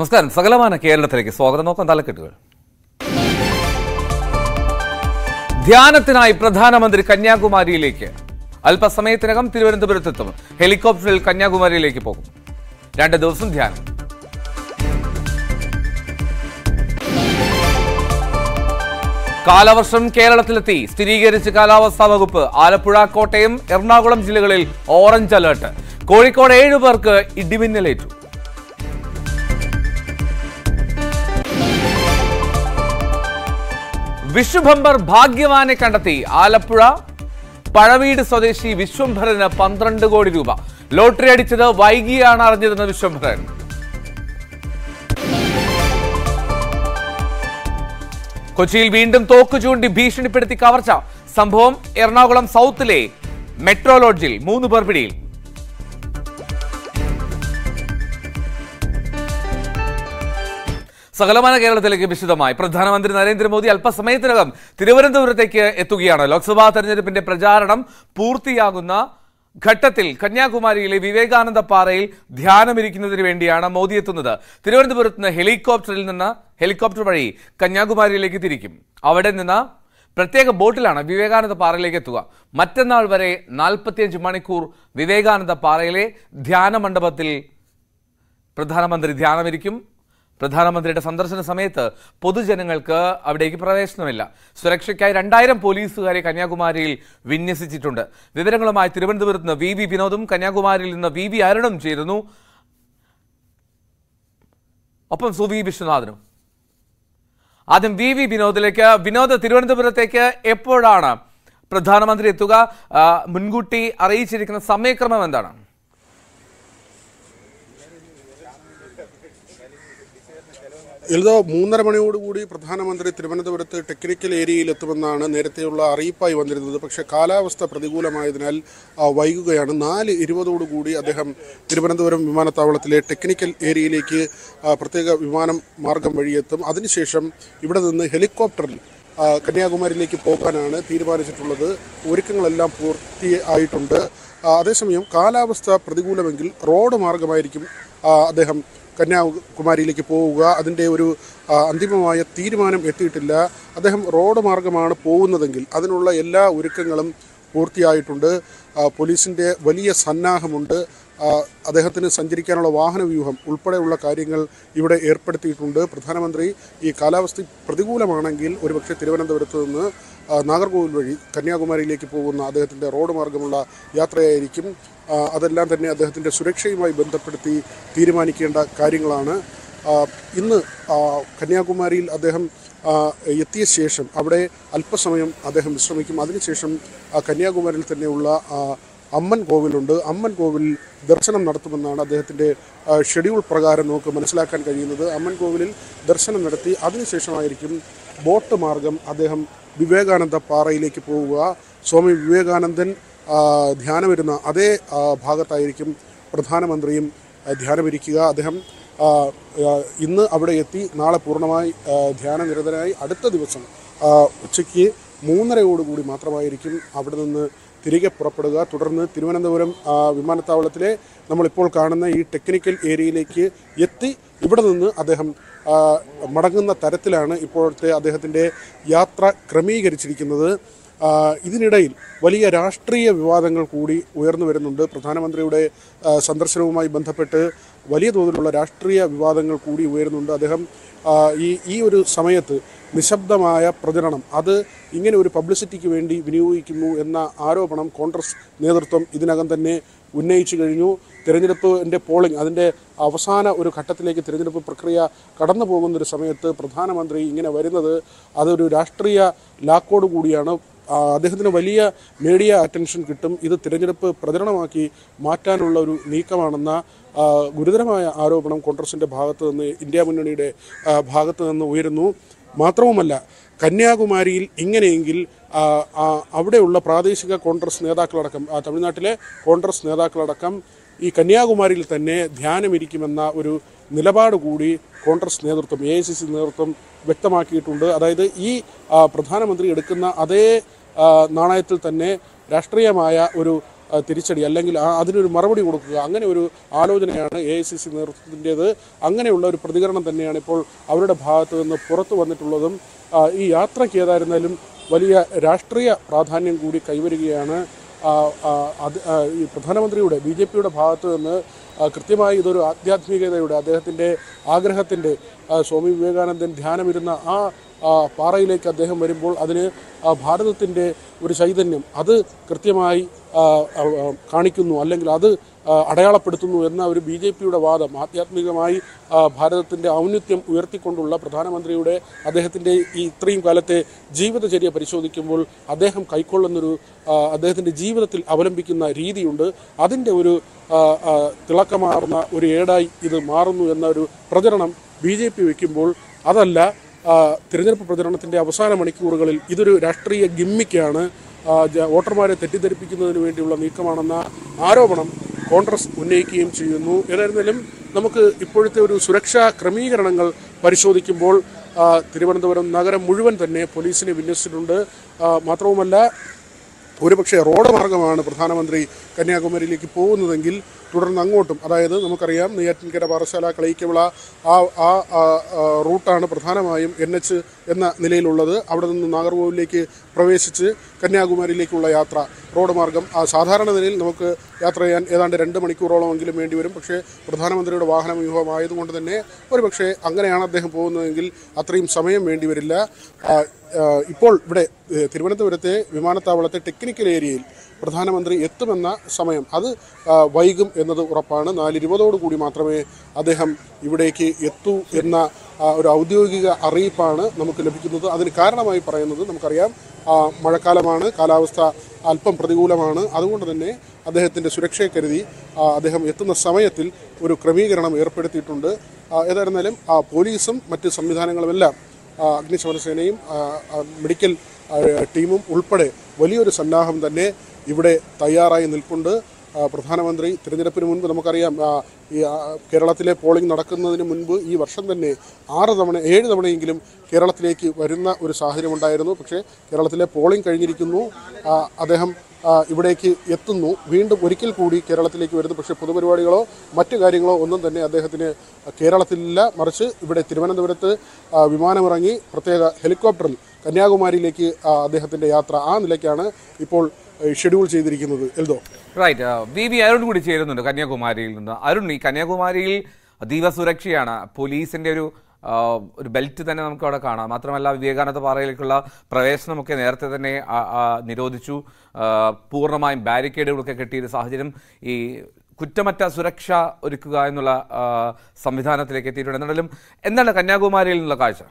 നമസ്കാരം സകലമാന കേരളത്തിലേക്ക് സ്വാഗതം നോക്കാം തലക്കെട്ടുകൾ ധ്യാനത്തിനായി പ്രധാനമന്ത്രി കന്യാകുമാരിയിലേക്ക് അല്പസമയത്തിനകം തിരുവനന്തപുരത്തെത്തും ഹെലികോപ്റ്ററിൽ കന്യാകുമാരിയിലേക്ക് പോകും രണ്ട് ദിവസം ധ്യാനം കാലവർഷം കേരളത്തിലെത്തി സ്ഥിരീകരിച്ച് കാലാവസ്ഥാ വകുപ്പ് ആലപ്പുഴ കോട്ടയം എറണാകുളം ജില്ലകളിൽ ഓറഞ്ച് അലർട്ട് കോഴിക്കോട് ഏഴു പേർക്ക് ഇടിമിന്നലേറ്റു വിഷുബമ്പർ ഭാഗ്യവാനെ കണ്ടെത്തി ആലപ്പുഴ പഴവീട് സ്വദേശി വിശ്വംഭരന് പന്ത്രണ്ട് കോടി രൂപ ലോട്ടറി അടിച്ചത് വൈകിയാണ് അറിഞ്ഞതെന്ന് വിശ്വംഭരൻ കൊച്ചിയിൽ വീണ്ടും തോക്ക് ചൂണ്ടി ഭീഷണിപ്പെടുത്തി കവർച്ച സംഭവം എറണാകുളം സൗത്തിലെ മെട്രോ ലോഡ്ജിൽ മൂന്ന് പേർ പിടിയിൽ സകലമാന കേരളത്തിലേക്ക് വിശദമായി പ്രധാനമന്ത്രി നരേന്ദ്രമോദി അല്പസമയത്തിനകം തിരുവനന്തപുരത്തേക്ക് എത്തുകയാണ് ലോക്സഭാ തെരഞ്ഞെടുപ്പിന്റെ പ്രചാരണം പൂർത്തിയാകുന്ന ഘട്ടത്തിൽ കന്യാകുമാരിയിലെ വിവേകാനന്ദ പാറയിൽ ധ്യാനമിരിക്കുന്നതിന് വേണ്ടിയാണ് മോദി എത്തുന്നത് തിരുവനന്തപുരത്ത് നിന്ന് ഹെലികോപ്റ്ററിൽ നിന്ന് ഹെലികോപ്റ്റർ വഴി കന്യാകുമാരിയിലേക്ക് തിരിക്കും അവിടെ നിന്ന് പ്രത്യേക ബോട്ടിലാണ് വിവേകാനന്ദ പാറയിലേക്ക് എത്തുക മറ്റന്നാൾ വരെ നാൽപ്പത്തിയഞ്ച് മണിക്കൂർ വിവേകാനന്ദ പാറയിലെ ധ്യാന മണ്ഡപത്തിൽ പ്രധാനമന്ത്രി ധ്യാനമിരിക്കും പ്രധാനമന്ത്രിയുടെ സന്ദർശന സമയത്ത് പൊതുജനങ്ങൾക്ക് അവിടേക്ക് പ്രവേശനമില്ല സുരക്ഷയ്ക്കായി രണ്ടായിരം പോലീസുകാരെ കന്യാകുമാരിയിൽ വിന്യസിച്ചിട്ടുണ്ട് വിവരങ്ങളുമായി തിരുവനന്തപുരത്ത് നിന്ന് വി വി വിനോദും കന്യാകുമാരിയിൽ നിന്ന് വി വി അരുണും ചേരുന്നു ഒപ്പം സുവി വിശ്വനാഥനും ആദ്യം വി വി വിനോദിലേക്ക് വിനോദ് തിരുവനന്തപുരത്തേക്ക് എപ്പോഴാണ് പ്രധാനമന്ത്രി എത്തുക ആ, മുൻകൂട്ടി അറിയിച്ചിരിക്കുന്ന സമയക്രമം എന്താണ് എൽദോ മൂന്നര മണിയോടുകൂടി പ്രധാനമന്ത്രി തിരുവനന്തപുരത്ത് ടെക്നിക്കൽ ഏരിയയിൽ എത്തുമെന്നാണ് നേരത്തെയുള്ള അറിയിപ്പായി വന്നിരുന്നത് പക്ഷേ കാലാവസ്ഥ പ്രതികൂലമായതിനാൽ ആ, വൈകുകയാണ് നാല് ഇരുപതോടുകൂടി അദ്ദേഹം തിരുവനന്തപുരം വിമാനത്താവളത്തിലെ ടെക്നിക്കൽ ഏരിയയിലേക്ക് ആ, പ്രത്യേക വിമാനം മാർഗം വഴിയെത്തും അതിനുശേഷം ഇവിടെ നിന്ന് ഹെലികോപ്റ്ററിൽ ആ, കന്യാകുമാരിയിലേക്ക് പോകാനാണ് തീരുമാനിച്ചിട്ടുള്ളത് ഒരുക്കങ്ങളെല്ലാം പൂർത്തിയായിട്ടുണ്ട് ആ, അതേസമയം കാലാവസ്ഥ പ്രതികൂലമെങ്കിൽ റോഡ് മാർഗമായിരിക്കും ആ, അദ്ദേഹം കന്യാകുമാരിയിലേക്ക് പോവുക അതിൻ്റെ ഒരു ആ, അന്തിമമായ തീരുമാനം എത്തിയിട്ടില്ല അദ്ദേഹം റോഡ് മാർഗമാണ് പോകുന്നതെങ്കിൽ അതിനുള്ള എല്ലാ ഒരുക്കങ്ങളും പൂർത്തിയായിട്ടുണ്ട് ആ, പോലീസിൻ്റെ വലിയ സന്നാഹമുണ്ട് ആ, അദ്ദേഹത്തിന് സഞ്ചരിക്കാനുള്ള വാഹന വ്യൂഹം ഉൾപ്പെടെയുള്ള കാര്യങ്ങൾ ഇവിടെ ഏർപ്പെടുത്തിയിട്ടുണ്ട് പ്രധാനമന്ത്രി ഈ കാലാവസ്ഥ പ്രതികൂലമാണെങ്കിൽ ഒരുപക്ഷെ തിരുവനന്തപുരത്ത് നിന്ന് ആ, നാഗർകോവിൽ വഴി കന്യാകുമാരിയിലേക്ക് പോകുന്ന അദ്ദേഹത്തിൻ്റെ റോഡ് മാർഗമുള്ള യാത്രയായിരിക്കും ആ, അതെല്ലാം തന്നെ അദ്ദേഹത്തിൻ്റെ സുരക്ഷയുമായി ബന്ധപ്പെടുത്തി തീരുമാനിക്കേണ്ട കാര്യങ്ങളാണ് ആ, ഇന്ന് ആ, കന്യാകുമാരിയിൽ അദ്ദേഹം ആ, എത്തിയ ശേഷം അവിടെ അല്പസമയം അദ്ദേഹം വിശ്രമിക്കും അതിനുശേഷം ആ, കന്യാകുമാരിയിൽ തന്നെയുള്ള ആ, അമ്മൻ കോവിലുണ്ട് അമ്മൻ കോവിൽ ദർശനം നടത്തുമെന്നാണ് അദ്ദേഹത്തിൻ്റെ ആ, ഷെഡ്യൂൾ പ്രകാരം നമുക്ക് മനസ്സിലാക്കാൻ കഴിയുന്നത് അമ്മൻ കോവിലിൽ ദർശനം നടത്തി അതിനുശേഷമായിരിക്കും ബോട്ട് മാർഗം അദ്ദേഹം വിവേകാനന്ദ പാറയിലേക്ക് പോവുക സ്വാമി വിവേകാനന്ദൻ ആ, ധ്യാനമിരുന്ന അതേ ആ, ഭാഗത്തായിരിക്കും പ്രധാനമന്ത്രിയും ആ, ധ്യാനമിരിക്കുക അദ്ദേഹം ആ, ആ, ഇന്ന് അവിടെ എത്തി നാളെ പൂർണ്ണമായി ആ, ധ്യാനനിരതനായി അടുത്ത ദിവസം ആ, ഉച്ചയ്ക്ക് മൂന്നരയോടുകൂടി മാത്രമായിരിക്കും അവിടെ നിന്ന് തിരികെ പുറപ്പെടുക തുടർന്ന് തിരുവനന്തപുരം ആ, വിമാനത്താവളത്തിലെ നമ്മളിപ്പോൾ കാണുന്ന ഈ ടെക്നിക്കൽ ഏരിയയിലേക്ക് എത്തി ഇവിടെ നിന്ന് അദ്ദേഹം ആ, മടങ്ങുന്ന തരത്തിലാണ് ഇപ്പോഴത്തെ അദ്ദേഹത്തിൻ്റെ യാത്ര ക്രമീകരിച്ചിരിക്കുന്നത് ആ, ഇതിനിടയിൽ വലിയ രാഷ്ട്രീയ വിവാദങ്ങൾ കൂടി ഉയർന്നു വരുന്നുണ്ട് പ്രധാനമന്ത്രിയുടെ ആ, സന്ദർശനവുമായി ബന്ധപ്പെട്ട് വലിയ തോതിലുള്ള രാഷ്ട്രീയ വിവാദങ്ങൾ കൂടി ഉയരുന്നുണ്ട് അദ്ദേഹം ആ, ഈ ഈ ഒരു സമയത്ത് നിശബ്ദമായ പ്രചരണം അത് ഇങ്ങനെ ഒരു പബ്ലിസിറ്റിക്ക് വേണ്ടി വിനിയോഗിക്കുന്നു എന്ന ആരോപണം കോൺഗ്രസ് നേതൃത്വം ഇതിനകം തന്നെ ഉന്നയിച്ചു കഴിഞ്ഞു തിരഞ്ഞെടുപ്പിൻ്റെ പോളിംഗ് അതിൻ്റെ അവസാന ഒരു ഘട്ടത്തിലേക്ക് തിരഞ്ഞെടുപ്പ് പ്രക്രിയ കടന്നു പോകുന്ന ഒരു സമയത്ത് പ്രധാനമന്ത്രി ഇങ്ങനെ വരുന്നത് അതൊരു രാഷ്ട്രീയ ലാക്കോട് കൂടിയാണ് ആ, അദ്ദേഹത്തിന് വലിയ മീഡിയ അറ്റൻഷൻ കിട്ടും ഇത് തിരഞ്ഞെടുപ്പ് പ്രചരണമാക്കി മാറ്റാനുള്ള ഒരു നീക്കമാണെന്ന ആ, ഗുരുതരമായ ആരോപണം കോൺഗ്രസിൻ്റെ ഭാഗത്ത് നിന്ന് ഇന്ത്യ മുന്നണിയുടെ ആ, ഭാഗത്ത് നിന്ന് ഉയരുന്നു മാത്രവുമല്ല കന്യാകുമാരിയിൽ ഇങ്ങനെയെങ്കിൽ ആ, ആ, അവിടെയുള്ള പ്രാദേശിക കോൺഗ്രസ് നേതാക്കളടക്കം ആ, തമിഴ്നാട്ടിലെ കോൺഗ്രസ് നേതാക്കളടക്കം ഈ കന്യാകുമാരിയിൽ തന്നെ ധ്യാനമിരിക്കുമെന്ന ഒരു നിലപാട് കൂടി കോൺഗ്രസ് നേതൃത്വം എ ഐ സി സി നേതൃത്വം വ്യക്തമാക്കിയിട്ടുണ്ട് അതായത് ഈ ആ, പ്രധാനമന്ത്രി എടുക്കുന്ന അതേ ആ, നാണയത്തിൽ തന്നെ രാഷ്ട്രീയമായ ഒരു ആ, തിരിച്ചടി അല്ലെങ്കിൽ ആ അതിനൊരു മറുപടി കൊടുക്കുക അങ്ങനെ ഒരു ആലോചനയാണ് എ ഐ സി സി നേതൃത്വത്തിൻ്റേത് അങ്ങനെയുള്ള ഒരു പ്രതികരണം തന്നെയാണ് ഇപ്പോൾ അവരുടെ ഭാഗത്തു നിന്ന് പുറത്തു വന്നിട്ടുള്ളതും ആ, ഈ യാത്രയ്ക്ക് ഏതായിരുന്നാലും വലിയ രാഷ്ട്രീയ പ്രാധാന്യം കൂടി കൈവരികയാണ് ആ, ആ, അത് ആ, ഈ പ്രധാനമന്ത്രിയുടെ ബി ജെ പിയുടെ ഭാഗത്തു നിന്ന് ആ, കൃത്യമായി ഇതൊരു ആധ്യാത്മികതയുടെ അദ്ദേഹത്തിൻ്റെ ആഗ്രഹത്തിൻ്റെ ആ, സ്വാമി വിവേകാനന്ദൻ ധ്യാനമിരുന്ന ആ ആ, പാറയിലേക്ക് അദ്ദേഹം വരുമ്പോൾ അതിന് ആ, ഭാരതത്തിൻ്റെ ഒരു ചൈതന്യം അത് കൃത്യമായി ആ, ആ, ആ, കാണിക്കുന്നു അല്ലെങ്കിൽ അത് ആ, അടയാളപ്പെടുത്തുന്നു എന്ന ഒരു ബി ജെ പിയുടെ വാദം ആധ്യാത്മികമായി ആ, ഭാരതത്തിൻ്റെ ഔന്നത്യം ഉയർത്തിക്കൊണ്ടുള്ള പ്രധാനമന്ത്രിയുടെ അദ്ദേഹത്തിൻ്റെ ഈ ഇത്രയും കാലത്തെ ജീവിതചര്യ പരിശോധിക്കുമ്പോൾ അദ്ദേഹം കൈക്കൊള്ളുന്നൊരു ആ, അദ്ദേഹത്തിൻ്റെ ജീവിതത്തിൽ അവലംബിക്കുന്ന രീതിയുണ്ട് അതിൻ്റെ ഒരു ആ, ആ, തിളക്കമാർന്ന ഒരു ഏടായി ഇത് മാറുന്നു എന്ന ഒരു പ്രചരണം ബി ജെ പി വയ്ക്കുമ്പോൾ അതല്ല ആ, തിരഞ്ഞെടുപ്പ് പ്രചരണത്തിൻ്റെ അവസാന മണിക്കൂറുകളിൽ ഇതൊരു രാഷ്ട്രീയ ഗിമ്മിക്കാണ് ആ, ജ- വോട്ടർമാരെ തെറ്റിദ്ധരിപ്പിക്കുന്നതിന് വേണ്ടിയുള്ള നീക്കമാണെന്ന ആരോപണം കോൺഗ്രസ് ഉന്നയിക്കുകയും ചെയ്യുന്നു ഏതായിരുന്നാലും നമുക്ക് ഇപ്പോഴത്തെ ഒരു സുരക്ഷാ ക്രമീകരണങ്ങൾ പരിശോധിക്കുമ്പോൾ ആ, തിരുവനന്തപുരം നഗരം മുഴുവൻ തന്നെ പോലീസിനെ വിന്യസിച്ചിട്ടുണ്ട് ആ, മാത്രവുമല്ല ഒരുപക്ഷെ റോഡ് മാർഗമാണ് പ്രധാനമന്ത്രി കന്യാകുമാരിയിലേക്ക് പോകുന്നതെങ്കിൽ തുടർന്ന് അങ്ങോട്ടും അതായത് നമുക്കറിയാം നെയ്യാറ്റിൻകര പാറശാല കളയിക്കവിള ആ ആ ആ, ആ, റൂട്ടാണ് പ്രധാനമായും എൻ എച്ച് എന്ന നിലയിലുള്ളത് അവിടെ നിന്ന് നാഗർകോവിലേക്ക് പ്രവേശിച്ച് കന്യാകുമാരിയിലേക്കുള്ള യാത്ര റോഡ് മാർഗം ആ സാധാരണ നിലയിൽ നമുക്ക് യാത്ര ചെയ്യാൻ ഏതാണ്ട് രണ്ട് മണിക്കൂറോളമെങ്കിലും വേണ്ടി വരും പക്ഷേ പ്രധാനമന്ത്രിയുടെ വാഹന വ്യൂഹമായതുകൊണ്ട് തന്നെ ഒരുപക്ഷെ അങ്ങനെയാണ് അദ്ദേഹം പോകുന്നതെങ്കിൽ അത്രയും സമയം വേണ്ടി വരില്ല ആ, ആ, ഇപ്പോൾ ഇവിടെ ഏ, തിരുവനന്തപുരത്തെ വിമാനത്താവളത്തെ ടെക്നിക്കൽ ഏരിയയിൽ പ്രധാനമന്ത്രി എത്തുമെന്ന സമയം അത് ആ, വൈകും എന്നത് ഉറപ്പാണ് നാലിരുപതോടു കൂടി മാത്രമേ അദ്ദേഹം ഇവിടേക്ക് എത്തൂ എന്ന ആ, ഒരു ഔദ്യോഗിക അറിയിപ്പാണ് നമുക്ക് ലഭിക്കുന്നത് അതിന് കാരണമായി പറയുന്നത് നമുക്കറിയാം ആ, മഴക്കാലമാണ് കാലാവസ്ഥ അല്പം പ്രതികൂലമാണ് അതുകൊണ്ട് തന്നെ അദ്ദേഹത്തിൻ്റെ സുരക്ഷയെ കരുതി ആ, അദ്ദേഹം എത്തുന്ന സമയത്തിൽ ഒരു ക്രമീകരണം ഏർപ്പെടുത്തിയിട്ടുണ്ട് ആ, ഏതായിരുന്നാലും ആ, പോലീസും മറ്റ് സംവിധാനങ്ങളുമെല്ലാം ആ, അഗ്നിശമനസേനയും ആ, ആ, മെഡിക്കൽ ആ, ടീമും ഉൾപ്പെടെ വലിയൊരു സന്നാഹം തന്നെ ഇവിടെ തയ്യാറായി നിൽപ്പുണ്ട് ആ, പ്രധാനമന്ത്രി തിരഞ്ഞെടുപ്പിന് മുൻപ് നമുക്കറിയാം ആ, ഈ ആ, കേരളത്തിലെ പോളിംഗ് നടക്കുന്നതിന് മുൻപ് ഈ വർഷം തന്നെ ആറ് തവണ ഏഴ് തവണയെങ്കിലും കേരളത്തിലേക്ക് വരുന്ന ഒരു സാഹചര്യം ഉണ്ടായിരുന്നു പക്ഷേ കേരളത്തിലെ പോളിംഗ് കഴിഞ്ഞിരിക്കുന്നു ആ, അദ്ദേഹം ആ, ഇവിടേക്ക് എത്തുന്നു വീണ്ടും ഒരിക്കൽ കൂടി കേരളത്തിലേക്ക് വരുന്നു പക്ഷേ പൊതുപരിപാടികളോ മറ്റു കാര്യങ്ങളോ ഒന്നും തന്നെ അദ്ദേഹത്തിന് കേരളത്തിലില്ല മറിച്ച് ഇവിടെ തിരുവനന്തപുരത്ത് ആ, വിമാനമിറങ്ങി പ്രത്യേക ഹെലികോപ്റ്ററിൽ കന്യാകുമാരിയിലേക്ക് ആ, അദ്ദേഹത്തിൻ്റെ യാത്ര ആ നിലയ്ക്കാണ് ഇപ്പോൾ ഏഹ്, ഷെഡ്യൂൾ ചെയ്തിരിക്കുന്നത് എൽദോ റൈറ്റ് വി വി അരുൺ കൂടി ചേരുന്നുണ്ട് കന്യാകുമാരിയിൽ നിന്ന് അരുൺ ഈ കന്യാകുമാരിയിൽ അതീവ സുരക്ഷയാണ് പോലീസിന്റെ ഒരു ആ, ഒരു ബെൽറ്റ് തന്നെ നമുക്ക് അവിടെ കാണാം മാത്രമല്ല വിവേകാനന്ദ പാറയിലേക്കുള്ള പ്രവേശനമൊക്കെ നേരത്തെ തന്നെ ആ, ആ, നിരോധിച്ചു ആ, പൂർണ്ണമായും ബാരിക്കേഡുകളൊക്കെ കെട്ടിയ ഒരു സാഹചര്യം ഈ കുറ്റമറ്റ സുരക്ഷ ഒരുക്കുക എന്നുള്ള ആ, സംവിധാനത്തിലേക്ക് എത്തിയിട്ടുണ്ട് എന്നാലും എന്താണ് കന്യാകുമാരിയിൽ നിന്നുള്ള കാഴ്ച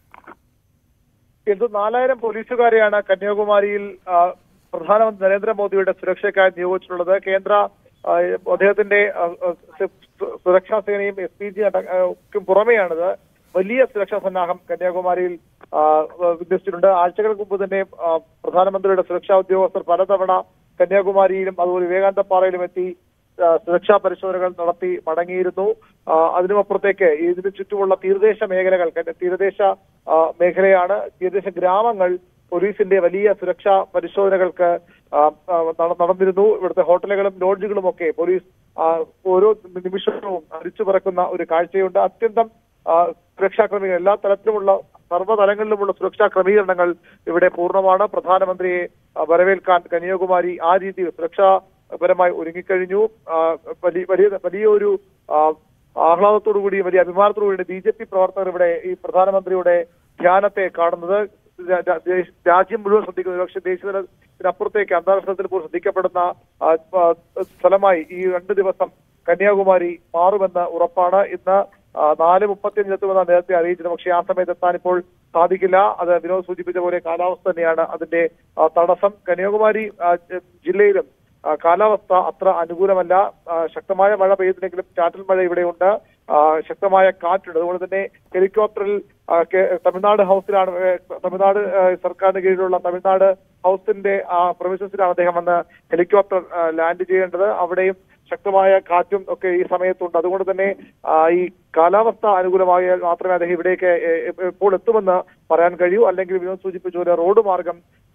എന്തു നാലായിരം പോലീസുകാരെയാണ് കന്യാകുമാരിയിൽ ആ, പ്രധാനമന്ത്രി നരേന്ദ്രമോദിയുടെ സുരക്ഷയ്ക്കായി നിയോഗിച്ചിട്ടുള്ളത് കേന്ദ്ര ആ, അദ്ദേഹത്തിന്റെ ആ, ആ, സു- സു- സുരക്ഷാ സേനയും എസ് പി ജി ക്കും പുറമെയാണിത് വലിയ സുരക്ഷാ സന്നാഹം കന്യാകുമാരിയിൽ ആ, വിന്യസിച്ചിട്ടുണ്ട് ആഴ്ചകൾക്ക് മുമ്പ് തന്നെ ആ, പ്രധാനമന്ത്രിയുടെ സുരക്ഷാ ഉദ്യോഗസ്ഥർ പലതവണ കന്യാകുമാരിയിലും അതുപോലെ വിവേകാനന്ദപ്പാറയിലും എത്തി ആ, സുരക്ഷാ പരിശോധനകൾ നടത്തി മടങ്ങിയിരുന്നു ആ, അതിനുമപ്പുറത്തേക്ക് ഇതിന് ചുറ്റുമുള്ള തീരദേശ മേഖലകൾ കന്യ- തീരദേശ ആ, മേഖലയാണ് തീരദേശ ഗ്രാമങ്ങൾ പോലീസിന്റെ വലിയ സുരക്ഷാ പരിശോധനകൾക്ക് ആ, ആ, നട- നടന്നിരുന്നു ഇവിടുത്തെ ഹോട്ടലുകളും ലോഡ്ജുകളും ഒക്കെ പോലീസ് ആ, ഓരോ നിമിഷവും അരിച്ചു പറക്കുന്ന ഒരു കാഴ്ചയുണ്ട് അത്യന്തം ആ, സുരക്ഷാ ക്രമീകരണം എല്ലാ തലത്തിലുമുള്ള സർവ്വതലങ്ങളിലുമുള്ള സുരക്ഷാ ക്രമീകരണങ്ങൾ ഇവിടെ പൂർണ്ണമാണ് പ്രധാനമന്ത്രിയെ ആ, വരവേൽക്കാൻ കന്യാകുമാരി ആ രീതിയിൽ സുരക്ഷാപരമായി ഒരുങ്ങിക്കഴിഞ്ഞു ആ, വലിയ വലിയ വലിയൊരു ആ, ആഹ്ലാദത്തോടു കൂടി വലിയ അഭിമാനത്തോടു കൂടി ബി ജെ പി പ്രവർത്തകർ ഇവിടെ ഈ പ്രധാനമന്ത്രിയുടെ ധ്യാനത്തെ കാണുന്നത് രാ- രാ- ദേശ- രാജ്യം മുഴുവൻ ശ്രദ്ധിക്കുന്നത് പക്ഷേ ദേശത്തിനപ്പുറത്തേക്ക് അന്താരാഷ്ട്ര തലത്തിൽ പോലും ശ്രദ്ധിക്കപ്പെടുന്ന ആ, ആ, സ്ഥലമായി ഈ രണ്ട് ദിവസം കന്യാകുമാരി മാറുമെന്ന് ഉറപ്പാണ് ഇന്ന് ആ, നാല് മുപ്പത്തിയഞ്ചിന് എത്തുമെന്ന് നേരത്തെ അറിയിച്ചിരുന്നു പക്ഷേ ആ സമയത്ത് എത്താൻ ഇപ്പോൾ സാധിക്കില്ല അത് വിനോദ് സൂചിപ്പിച്ച പോലെ കാലാവസ്ഥ തന്നെയാണ് അതിന്റെ ആ, തടസ്സം കന്യാകുമാരി ആ, ജ- ജില്ലയിലും ആ, കാലാവസ്ഥ അത്ര അനുകൂലമല്ല ആ, ശക്തമായ മഴ പെയ്തില്ലെങ്കിലും ചാറ്റൽ മഴ ഇവിടെയുണ്ട് ആ, ശക്തമായ കാറ്റുണ്ട് അതുകൊണ്ട് തന്നെ ഹെലികോപ്റ്ററിൽ ആ, കേ- തമിഴ്നാട് ഹൗസിലാണ് ഏ, തമിഴ്നാട് ഏ, സർക്കാരിന് കീഴിലുള്ള തമിഴ്നാട് ഹൗസിന്റെ ആ പ്രൊവിസസിലാണ് അദ്ദേഹം വന്ന് ഹെലികോപ്റ്റർ ആ, ലാൻഡ് ചെയ്യേണ്ടത് അവിടെയും ശക്തമായ കാറ്റും ഒക്കെ ഈ സമയത്തുണ്ട് അതുകൊണ്ട് തന്നെ ആ, ഈ കാലാവസ്ഥ അനുകൂലമായാൽ മാത്രമേ അദ്ദേഹം ഇവിടേക്ക് എ- എ- എപ്പോൾ എത്തുമെന്ന് പറയാൻ കഴിയൂ അല്ലെങ്കിൽ വിനോദ് സൂചിപ്പിച്ച പോലെ റോഡ് മാർഗം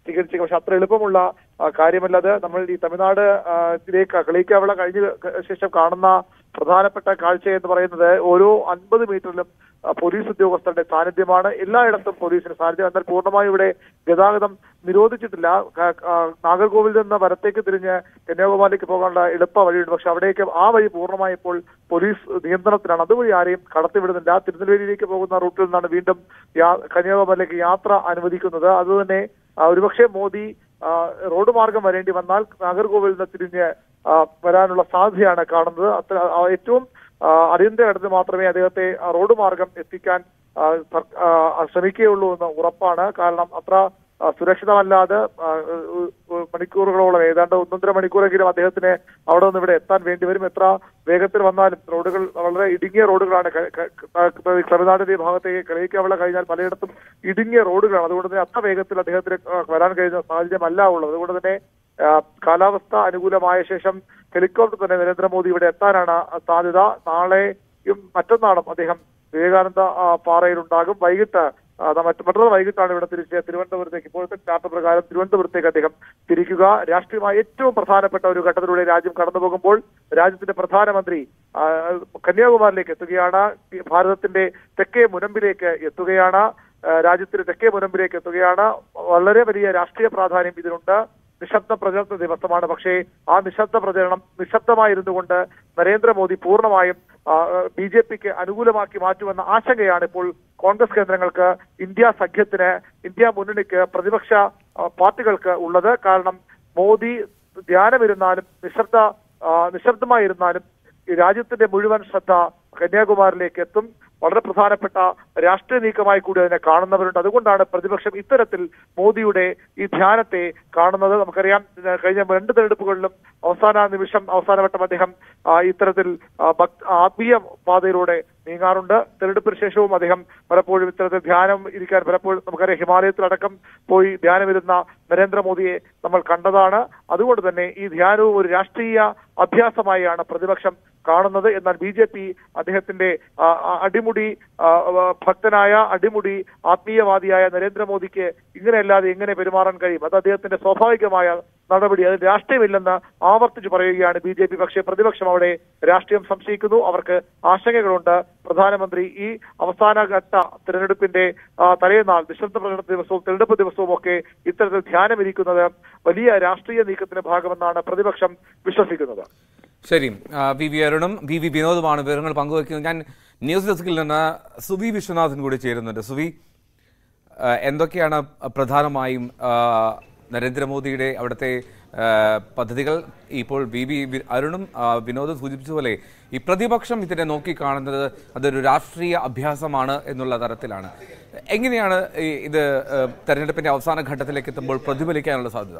സ്വീകരിച്ചേക്കും പക്ഷെ അത്ര എളുപ്പമുള്ള ആ, കാര്യമല്ല അത് നമ്മൾ ഈ തമിഴ്നാട് ആ, ഇതിലേക്ക് കളിക്കാവള കഴിഞ്ഞ ശേഷം കാണുന്ന പ്രധാനപ്പെട്ട കാഴ്ച എന്ന് പറയുന്നത് ഓരോ അൻപത് മീറ്ററിലും ആ, പോലീസ് ഉദ്യോഗസ്ഥരുടെ സാന്നിധ്യമാണ് എല്ലായിടത്തും പോലീസിന് സാന്നിധ്യം എന്നാൽ പൂർണ്ണമായും ഇവിടെ ഗതാഗതം നിരോധിച്ചിട്ടില്ല ക- ആ, നാഗർകോവിൽ നിന്ന് വരത്തേക്ക് തിരിഞ്ഞ് കന്യാകുമാരിക്ക് പോകാനുള്ള എളുപ്പ വഴിയുണ്ട് പക്ഷെ അവിടേക്ക് ആ വഴി പൂർണ്ണമായി ഇപ്പോൾ പോലീസ് നിയന്ത്രണത്തിലാണ് അതുവഴി ആരെയും കടത്തിവിടുന്നില്ല തിരുനെൽവേലിയിലേക്ക് പോകുന്ന റൂട്ടിൽ നിന്നാണ് വീണ്ടും യാ- കന്യാകുമാരിയിലേക്ക് യാത്ര അനുവദിക്കുന്നത് അതുതന്നെ ആ, ഒരുപക്ഷെ മോദി ആ, റോഡ് മാർഗം വരേണ്ടി വന്നാൽ നാഗർകോവിൽ നിന്ന് തിരിഞ്ഞ് ആ, വരാനുള്ള സാധ്യതയാണ് കാണുന്നത് അത്ര ആ, ഏറ്റവും ആ, അടിയന്തര ഘട്ടത്തിൽ മാത്രമേ അദ്ദേഹത്തെ ആ, റോഡ് മാർഗം എത്തിക്കാൻ ആ, സർ- ആ, ശ്രമിക്കുകയുള്ളൂ എന്ന് ഉറപ്പാണ് കാരണം അത്ര ആ, സുരക്ഷിതമല്ലാതെ ആ, ഉ- ഉ- മണിക്കൂറുകളോളം ഏതാണ്ട് ഒന്നൊന്നര മണിക്കൂറെങ്കിലും അദ്ദേഹത്തിന് അവിടെ നിന്ന് ഇവിടെ എത്താൻ വേണ്ടി വരും എത്ര വേഗത്തിൽ വന്നാലും റോഡുകൾ വളരെ ഇടുങ്ങിയ റോഡുകളാണ് ക- ക- ക- തമിഴ്നാടിന്റെ ഈ ഭാഗത്തേക്ക് കളിക്കവള കഴിഞ്ഞാൽ പലയിടത്തും ഇടുങ്ങിയ റോഡുകളാണ് അതുകൊണ്ട് തന്നെ അത്ര വേഗത്തിൽ അദ്ദേഹത്തിന് ആ, വരാൻ കഴിയുന്ന സാഹചര്യമല്ല ഉള്ളത് അതുകൊണ്ട് തന്നെ ആ, കാലാവസ്ഥ അനുകൂലമായ ശേഷം ഹെലികോപ്റ്റർ തന്നെ നരേന്ദ്രമോദി ഇവിടെ എത്താനാണ് സാധ്യത നാളെയും മറ്റന്നാളും അദ്ദേഹം വിവേകാനന്ദ ആ, പാറയിലുണ്ടാകും വൈകിട്ട് ആ, ന- മറ്റ് മറ്റന്നാൾ വൈകിട്ടാണ് ഇവിടെ തിരിച്ച് തിരുവനന്തപുരത്തേക്ക് ഇപ്പോഴത്തെ ചാർട്ടർ പ്രകാരം തിരുവനന്തപുരത്തേക്ക് അദ്ദേഹം തിരിക്കുക രാഷ്ട്രീയമായി ഏറ്റവും പ്രധാനപ്പെട്ട ഒരു ഘട്ടത്തിലൂടെ രാജ്യം കടന്നു പോകുമ്പോൾ രാജ്യത്തിന്റെ പ്രധാനമന്ത്രി ആ, കന്യാകുമാരിയിലേക്ക് എത്തുകയാണ് ഈ ഭാരതത്തിന്റെ തെക്കേ മുനമ്പിലേക്ക് എത്തുകയാണ് ആ, രാജ്യത്തിന്റെ തെക്കേ മുനമ്പിലേക്ക് എത്തുകയാണ് വളരെ വലിയ രാഷ്ട്രീയ പ്രാധാന്യം ഇതിനുണ്ട് നിശബ്ദ പ്രചരണ ദിവസമാണ് പക്ഷേ ആ നിശബ്ദ പ്രചരണം നിശബ്ദമായിരുന്നു കൊണ്ട് നരേന്ദ്രമോദി പൂർണ്ണമായും ബി ജെ പിക്ക് അനുകൂലമാക്കി മാറ്റുമെന്ന ആശങ്കയാണ് ഇപ്പോൾ കോൺഗ്രസ് കേന്ദ്രങ്ങൾക്ക് ഇന്ത്യ സഖ്യത്തിന് ഇന്ത്യ മുന്നണിക്ക് പ്രതിപക്ഷ ആ, പാർട്ടികൾക്ക് ഉള്ളത് കാരണം മോദി ധ്യാനമിരുന്നാലും നിശബ്ദ ആ, നിശബ്ദമായിരുന്നാലും ഈ രാജ്യത്തിന്റെ മുഴുവൻ ശ്രദ്ധ കന്യാകുമാരിയിലേക്ക് എത്തും വളരെ പ്രധാനപ്പെട്ട രാഷ്ട്രീയ നീക്കമായി കൂടി അതിനെ കാണുന്നവരുണ്ട് അതുകൊണ്ടാണ് പ്രതിപക്ഷം ഇത്തരത്തിൽ മോദിയുടെ ഈ ധ്യാനത്തെ കാണുന്നത് നമുക്കറിയാം ഇത് കഴിഞ്ഞ രണ്ട് തെരഞ്ഞെടുപ്പുകളിലും അവസാന നിമിഷം അവസാനവട്ടം അദ്ദേഹം ആ, ഇത്തരത്തിൽ ആ, ഭക്- ആത്മീയ പാതയിലൂടെ നീങ്ങാറുണ്ട് തെരഞ്ഞെടുപ്പിന് ശേഷവും അദ്ദേഹം പലപ്പോഴും ഇത്തരത്തിൽ ധ്യാനം ഇരിക്കാൻ പലപ്പോഴും നമുക്കറിയാം ഹിമാലയത്തിലടക്കം പോയി ധ്യാനമിരുന്ന നരേന്ദ്രമോദിയെ നമ്മൾ കണ്ടതാണ് അതുകൊണ്ട് തന്നെ ഈ ധ്യാനവും ഒരു രാഷ്ട്രീയ അഭ്യാസമായാണ് പ്രതിപക്ഷം കാണുന്നത് എന്നാൽ ബി ജെ പി അദ്ദേഹത്തിന്റെ ആ, ആ, അടിമുടി ആ, ആ, ഭക്തനായ അടിമുടി ആത്മീയവാദിയായ നരേന്ദ്രമോദിക്ക് ഇങ്ങനെയല്ലാതെ എങ്ങനെ പെരുമാറാൻ കഴിയും അത് അദ്ദേഹത്തിന്റെ സ്വാഭാവികമായ നടപടി അത് രാഷ്ട്രീയമില്ലെന്ന് ആവർത്തിച്ചു പറയുകയാണ് ബി ജെ പി പക്ഷേ പ്രതിപക്ഷം അവിടെ രാഷ്ട്രീയം സംശയിക്കുന്നു അവർക്ക് ആശങ്കകളുണ്ട് പ്രധാനമന്ത്രി ഈ അവസാന ഘട്ട തിരഞ്ഞെടുപ്പിന്റെ ആ, തലേനാൾ നിശബ്ദ പ്രകടന ദിവസവും തിരഞ്ഞെടുപ്പ് ദിവസവും ഒക്കെ ഇത്തരത്തിൽ ധ്യാനമിരിക്കുന്നത് വലിയ രാഷ്ട്രീയ നീക്കത്തിന്റെ ഭാഗമെന്നാണ് പ്രതിപക്ഷം വിശ്വസിക്കുന്നത് ശരി ആ, വി വി അരുണും വി വി വിനോദുമാണ് വിവരങ്ങൾ പങ്കുവയ്ക്കുന്നത് ഞാൻ ന്യൂസ് ഡെസ്കിൽ നിന്ന് സുവി വിശ്വനാഥൻ കൂടി ചേരുന്നുണ്ട് സുവി ആ, എന്തൊക്കെയാണ് പ്രധാനമായും ആ, നരേന്ദ്രമോദിയുടെ അവിടുത്തെ ആ, പദ്ധതികൾ ഇപ്പോൾ വി വി വി- അരുണും ആ, വിനോദും സൂചിപ്പിച്ചതുപോലെ ഈ പ്രതിപക്ഷം ഇതിനെ നോക്കിക്കാണുന്നത് അതൊരു രാഷ്ട്രീയ അഭ്യാസമാണ് എന്നുള്ള തരത്തിലാണ് എങ്ങനെയാണ് ഈ ഇത് ആ, തെരഞ്ഞെടുപ്പിന്റെ അവസാന ഘട്ടത്തിലേക്ക് എത്തുമ്പോൾ പ്രതിഫലിക്കാനുള്ള സാധ്യത